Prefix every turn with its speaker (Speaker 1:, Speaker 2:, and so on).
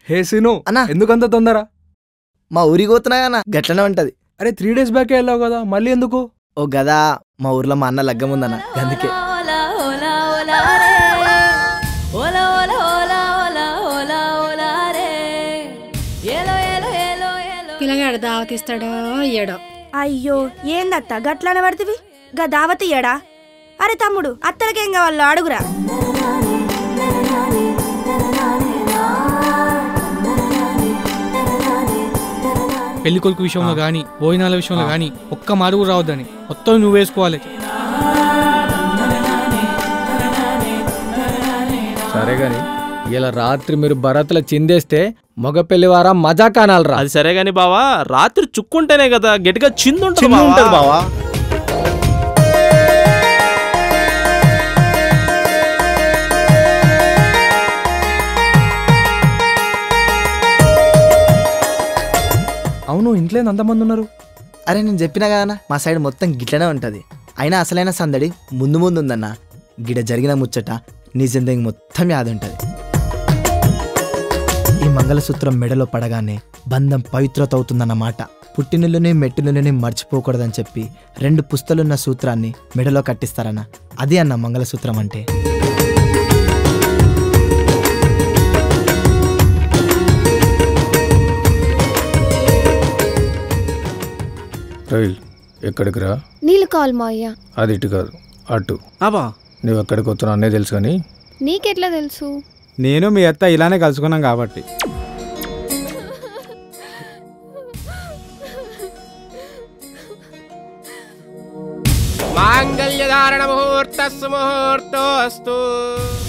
Speaker 1: హే scene
Speaker 2: అన్నా.
Speaker 1: ఎందుకంత తొందర
Speaker 2: మా ఊరికి పోతున్నా అన్న గట్లనే ఉంటది
Speaker 1: అరే త్రీ డేస్ బ్యాకే వెళ్ళావు కదా మళ్ళీ ఎందుకు
Speaker 2: ఓ గదా మా ఊర్లో మా అన్న లగ్గం ఉందన్న అందుకే
Speaker 3: ఓలా ఓలా ఓలా రే ఓలా ఓలా ఓలా ఓలా ఓలా ఓలా రే ఏలో ఏలో ఏలో ఏలో
Speaker 4: పిల్లగాడు దావతిస్తాడో అయ్యాడో
Speaker 5: అయ్యో ఏందత్త గట్లనే పడితివి గా దావత్ ఇయ్యడా అరే తమ్ముడు అత్తలకేం కావాలో అడుగురా
Speaker 6: పెళ్లి కొడుకు విషయంలో కానీ భోజనాల విషయంలో కానీ ఒక్క మారుగు రావద్దని మొత్తం నువ్వు వేసుకోవాలి
Speaker 7: సరే గాని ఇలా రాత్రి మీరు భరత్లో చిందేస్తే మగ పెళ్లివారా మజా కానాలరా
Speaker 8: అది సరే గాని బావా రాత్రి చుక్కుంటేనే కదా గట్టిగా చిందుంటది
Speaker 9: చిన్న ఉంటది
Speaker 8: బావా
Speaker 9: బావా
Speaker 1: అవును ఇంట్లో అంతమంది ఉన్నారు
Speaker 2: అరే నేను చెప్పినా కదా మా సైడ్ మొత్తం గిట్లనే ఉంటది అయినా అసలైన సందడి ముందు ముందు ఉందన్న గిడ జరిగిన ముచ్చట నీ జిందగీ మొత్తం యాది ఉంటది ఈ మంగళసూత్రం మెడలో పడగానే బంధం పవిత్రత అవుతుందన్నమాట పుట్టినిల్లుని మెట్టినిల్లుని మర్చిపోకూడదని చెప్పి రెండు పుస్తలున్న సూత్రాన్ని మెడలో కట్టిస్తారన్న అది అన్న మంగళసూత్రం అంటే
Speaker 7: రవి ఎక్కడికి రా
Speaker 10: నీళ్ళు కావాలి మా అయ్య
Speaker 7: అది ఇటు కాదు అటు
Speaker 9: అబ్బా
Speaker 7: నువ్వు ఎక్కడికి వస్తున్నావు అన్నీ తెలుసు కానీ
Speaker 10: నీకెట్లా తెలుసు
Speaker 9: నేను మీ అత్త ఇలానే కలుసుకున్నాం కాబట్టి
Speaker 8: మాంగళ్యధారణ ముహూర్త ముహూర్తోస్తు